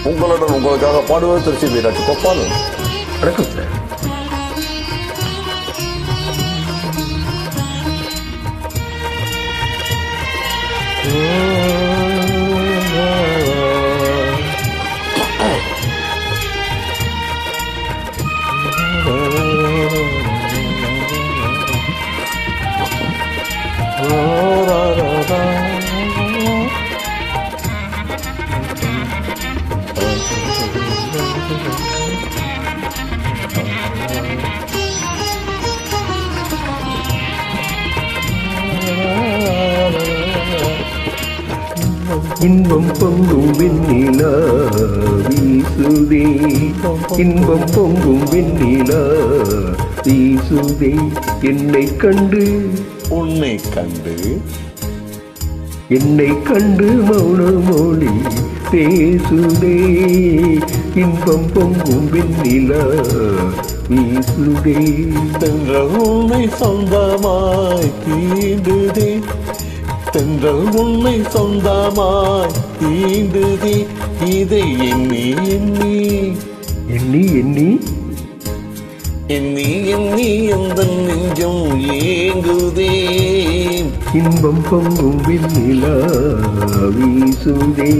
உங்களுடன் உங்களுக்காக பாடுவது திருச்சி வீராட்சி கோபாலு வணக்கம் சார் இன்பம் பொங்கும் வெண்ணிலா வீசுதே இன்பம் பொங்கும் வெண்ணிலா வீசுதே என்னை கண்டு உன்னை கண்டு என்னை கண்டு மௌன மொழி பேசுதே இன்பம் பொங்கும் வெண்ணிலா வீசுதே தென்றல் உன்னை சொந்தமாய் தீண்டுதே தென்றல் உன்னை சொந்தமாய் தீண்டுதே இதை எண்ணி எண்ணி எண்ணி எண்ணி எண்ணி எண்ணி எந்த நெஞ்சம் ஏங்குதே இன்பம் பொங்கும் வெண்ணிலா வீசுதே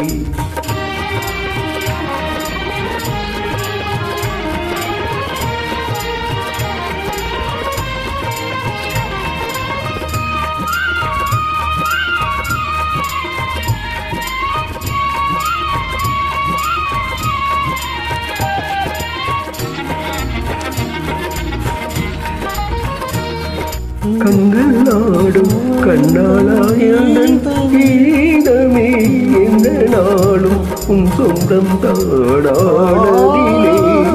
கண்கள் நாடும் கண்ணாலாயந்தன் கீதமே எந்த நாளும் உன் சொந்தம் தாடாடதிலே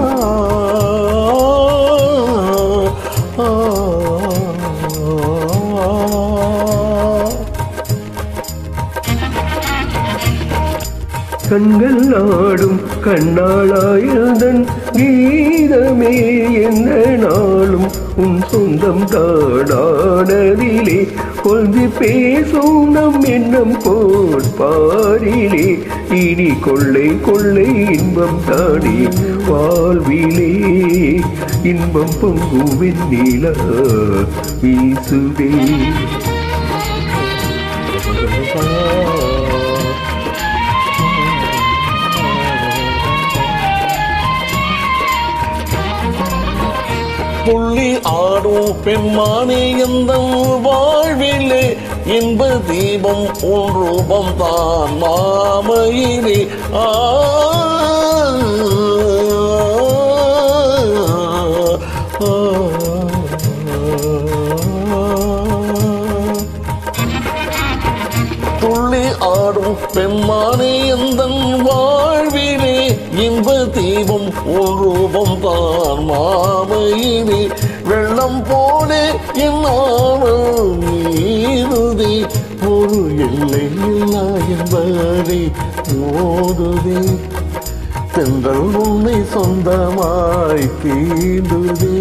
கண்கள் நாடும் கண்ணாளாயதன் கீதமே என்ன நாளும் உன் சொந்தம் தாடானதிலே கொள்வி பேசும் நம் எண்ணம் கோட்பாரிலே இனி கொள்ளை கொள்ளை இன்பம் தானே வாழ்விலே இன்பம் பொங்கும் வெண்ணிலா வீசுதே புள்ளி ஆடும் பெண்மானே எந்த வாழ்விலே இன்ப தீபம் உன் ரூபம் தான் மாமையிலே ஆ துள்ளி ஆடும் பெண்மானே எந்த வாழ்விலே இன்ப தீபம் உன் ரூபம் தான் மாமையிலே வெள்ளம் போலே என்னாலும் நீருதே ஒரு எல்லை இல்லா என்பதை மோதுதே தென்றல் உன்னை சொந்தமாய் தீண்டுதே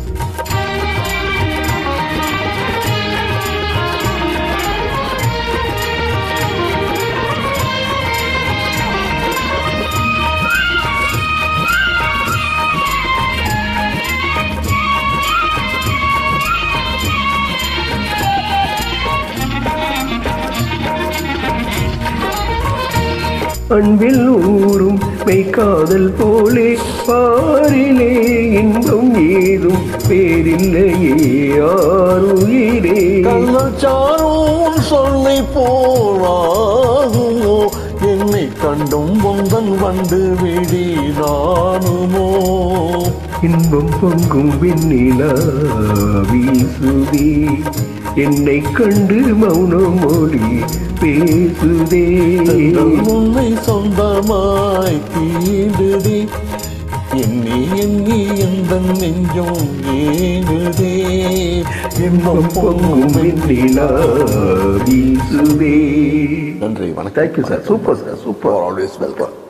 அன்பில் ஊறும் மெய்காதல் போலே பாரிலே இன்பம் ஏதும் பேரில்லையே ஆறுயிரே கள்ளச்சாரும் சொல்லை போலாகுமோ என்னை கண்டும் பொந்தன் வண்டு விடி நானுமோ இன்பம் பொங்கும் வெண்ணிலா வீசுதே என்னை கண்டு மௌனம் மொழி பேசுதே தென்றல் உன்னை சொந்தமாய் தீண்டுதே எண்ணி எண்ணி எந்த நெஞ்சம் ஏங்குதே இன்பம் பொங்கும் வெண்ணிலா வீசுதே நன்றி வணக்கம் thank you sir super sir super always welcome